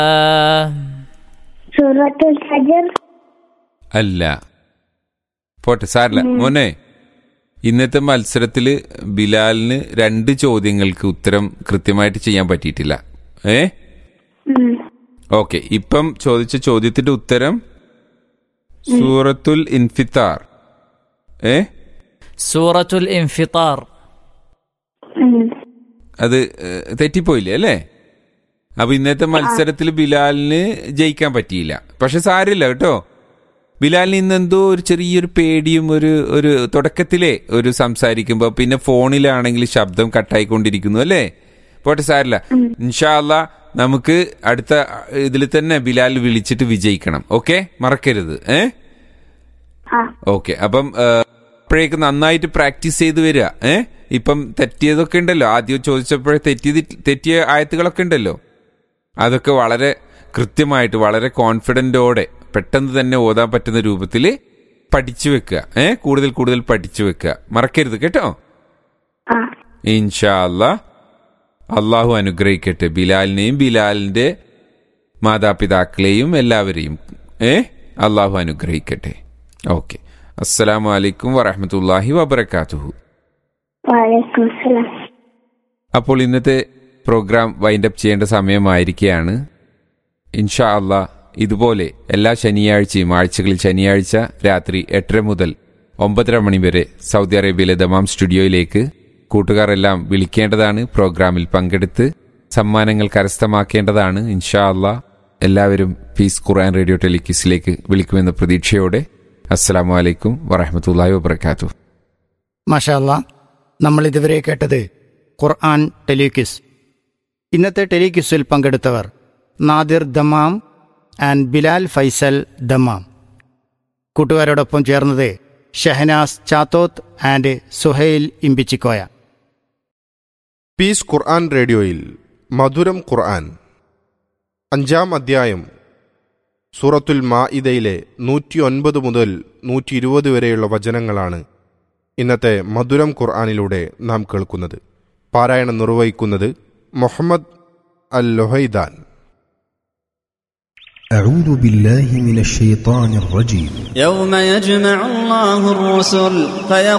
സൂറത്തുൽ ഫജർ അല്ല പോട്ടെ സാറില്ല മോനെ ഇന്നത്തെ മത്സരത്തില് ബിലാലിന് രണ്ട് ചോദ്യങ്ങൾക്ക് ഉത്തരം കൃത്യമായിട്ട് ചെയ്യാൻ പറ്റിയിട്ടില്ല ഏ ഉം. ഓക്കെ ഇപ്പം ചോദിച്ച ചോദ്യത്തിന്റെ ഉത്തരം സൂറത്തുൽ ഇൻഫിത്താർ ഏ സൂറത്തുൽ ഇൻഫിത്താർ ഉം. അത് ഏഹ്, തെറ്റിപ്പോയില്ലേ അല്ലേ അപ്പൊ ഇന്നത്തെ മത്സരത്തിൽ ബിലാലിന് ജയിക്കാൻ പറ്റിയില്ല പക്ഷെ സാരില്ല കേട്ടോ ബിലാലിന് ഇന്ന് എന്തോ ഒരു ചെറിയൊരു പേടിയും ഒരു ഒരു തുടക്കത്തിലെ ഒരു സംസാരിക്കുമ്പോ പിന്നെ ഫോണിലാണെങ്കിൽ ശബ്ദം കട്ടായിക്കൊണ്ടിരിക്കുന്നു അല്ലേ പോട്ടെ സാരില്ല ഇൻഷാല്ല നമുക്ക് അടുത്ത ഇതിൽ തന്നെ ബിലാൽ വിളിച്ചിട്ട് വിജയിക്കണം ഓക്കെ മറക്കരുത് ഏ ആ ഓക്കെ അപ്പം ഏഹ്, അപ്പോഴേക്ക് നന്നായിട്ട് പ്രാക്ടീസ് ചെയ്ത് വരിക ഏ ഇപ്പം തെറ്റിയതൊക്കെ ഉണ്ടല്ലോ ആദ്യം ചോദിച്ചപ്പോഴേ തെറ്റിയത് തെറ്റിയ ആയത്തുകളൊക്കെ ഉണ്ടല്ലോ അതൊക്കെ വളരെ കൃത്യമായിട്ട് വളരെ കോൺഫിഡൻറ്റോടെ പെട്ടെന്ന് തന്നെ ഓതാൻ പറ്റുന്ന രൂപത്തിൽ പഠിച്ചു വെക്കുക ഏ കൂടുതൽ കൂടുതൽ പഠിച്ചു വെക്കുക മറക്കരുത് കേട്ടോ ആ ഇൻഷാ അല്ലാ അള്ളാഹു അനുഗ്രഹിക്കട്ടെ ബിലാലിനെയും ബിലാലിന്റെ മാതാപിതാക്കളെയും എല്ലാവരെയും ഏ അള്ളാഹു അനുഗ്രഹിക്കട്ടെ ഓക്കെ അസ്സലാമു അലൈക്കും വറഹമത്തല്ലാഹി വബർക്കാത്തുഹു വലൈക്കും സലാം അപ്പോൾ ഇന്നത്തെ പ്രോഗ്രാം വൈൻഡപ്പ് ചെയ്യേണ്ട സമയമായിരിക്കുകയാണ് ഇൻഷാ അള്ളാ ഇതുപോലെ എല്ലാ ശനിയാഴ്ചയും ആഴ്ചകളിൽ ശനിയാഴ്ച രാത്രി എട്ടര മുതൽ ഒമ്പതര മണി വരെ സൗദി അറേബ്യയിലെ ദമാം സ്റ്റുഡിയോയിലേക്ക് കൂട്ടുകാരെല്ലാം വിളിക്കേണ്ടതാണ് പ്രോഗ്രാമിൽ പങ്കെടുത്ത് സമ്മാനങ്ങൾ കരസ്ഥമാക്കേണ്ടതാണ് ഇൻഷാ അള്ളാ എല്ലാവരും പീസ് ഖുർആൻ റേഡിയോ ടെലിക്യൂസിലേക്ക് വിളിക്കുമെന്ന പ്രതീക്ഷയോടെ അസ്സലാമു അലൈക്കും വറഹമത്തല്ലാഹി വബർക്കാത്തു മാഷാല്ല നമ്മൾ ഇതുവരെ കേട്ടത് ഖുർആൻ ടെലിക്വിസ് ഇന്നത്തെ ടെലിക്വിസിൽ പങ്കെടുത്തവർ Nadir Dammam and Bilal Faisal Dammam കൂട്ടുകാരോടൊപ്പം ചേർന്നത് Shahnaz Chathoth and Suhail Imbichikoya peace Quran റേഡിയോയിൽ മധുരം ഖുർആൻ അഞ്ചാം അധ്യായം സൂറത്തുൽ മാഇദയിലെ നൂറ്റി ഒൻപത് മുതൽ നൂറ്റി ഇരുപത് വരെയുള്ള വചനങ്ങളാണ് ഇന്നത്തെ മധുരം ഖുർആനിലൂടെ നാം കേൾക്കുന്നത് പാരായണം നിർവഹിക്കുന്നത് മുഹമ്മദ് അൽ ലൊഹൈദാൻ أعوذ بالله من الشيطان الرجيم يوم يجمع الله الرسل فيقول